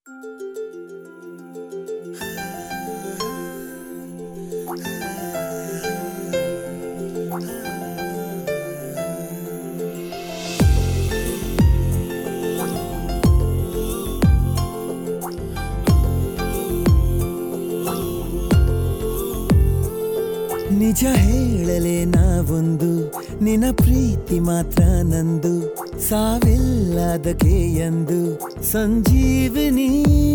ನಿಜ ಹೇಳಲೆ ನಾವೊಂದು ನಿನ ಪ್ರೀತಿ ಮಾತ್ರ ನಂದು ಸಾವಿಲ್ಲದಕ್ಕೆ ಎಂದು ಸಂಜೀವಿನಿ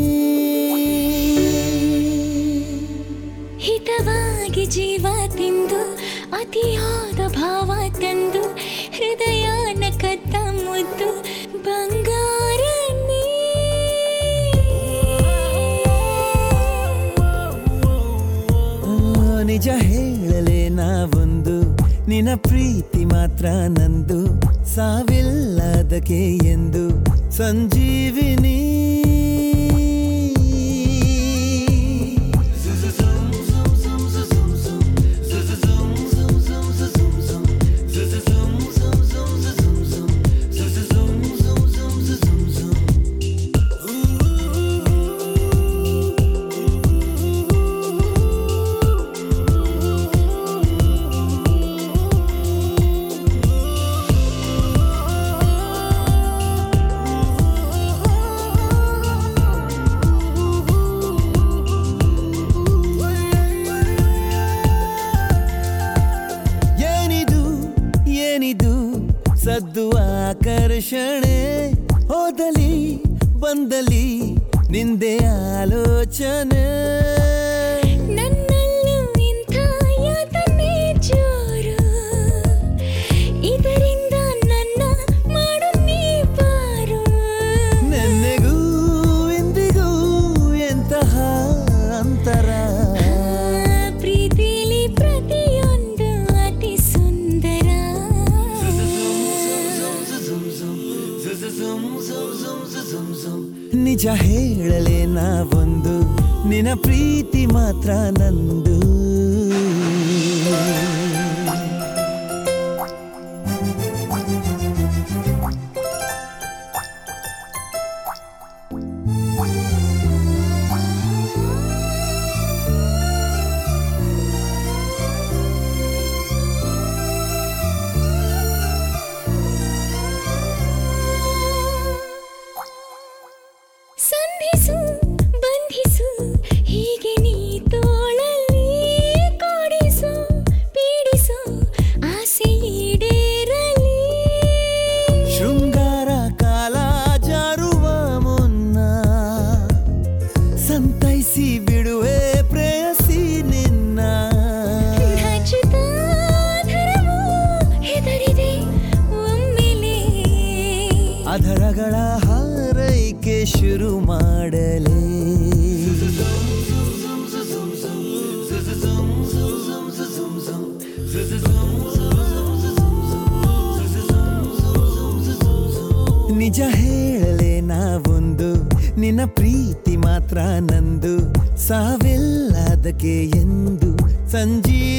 ಹಿತವಾಗಿ ಜೀವ ತಿಂದು ಅತಿಯಾದ ಭಾವ ತಂದು ಹೃದಯನ ಕದ್ದ ಮುದ್ದು ಬಂಗಾರ ನೀ. ಆ, ನಿಜ ಹೇಳಲೆ ನಾವೊಂದು ನಿನ ಪ್ರೀತಿ ಮಾತ್ರ ನಂದು ಸಾವಿಲ್ಲದಕ್ಕೆ ಎಂದು ಸಂಜೀವಿನಿ ಏನಿದು ಏನಿದು ಸದ್ದು ಆಕರ್ಷಣೆ ಹೋದಲಿ ಬಂದಲಿ ನಿಂದೆ ಆಲೋಚನೆ ನನ್ನಲ್ಲೂ ಇಂಥ ಯಾತನೆ ಜೋರು ಇದರಿಂದ ನನ್ನ ಮಾಡು ನೀ ಬಾರು ನೆನ್ನೆಗೂ ಇಂದಿಗೂ ಎಂತಹ ಅಂತರ ಪ್ರೀತಿಲಿ ಪ್ರತಿಯೊಂದು ಅತಿ ಸುಂದರ ನಿಜ ಹೇಳಲೆ ನಾವೊಂದು ನಿನ ಪ್ರೀತಿ ಮಾತ್ರ ನಂದು ಸಂಧಿಸು ಬಂಧಿಸು ಹೀಗೆ ನೀ ತೋಳಲ್ಲಿ ಕೊಡಿಸು ಪೀಡಿಸು ಆಸೆ ಈಡೇರಲಿ ಶೃಂಗಾರ ಕಾಲ ಜಾರುವ ಮುನ್ನ ಸಂತೈಸಿ ಬಿಡುವೆ ಪ್ರೇಯಸಿ ನಿನ್ನ ನಾಚುತ್ತಾ ಧರವು ಹೆದರಿದೆ ಒಮ್ಮೆಲೆ ಅಧರಗಳ ಹಾರೈಕೆ ಶುರು ಮಾಡಲೇ ನಿಜ ಹೇಳಲೆ ನಾವೊಂದು ನಿನ್ನ ಪ್ರೀತಿ ಮಾತ್ರ ನಂದು ಸಾವಿಲ್ಲದಕ್ಕೆ ಎಂದು ಸಂಜೀವ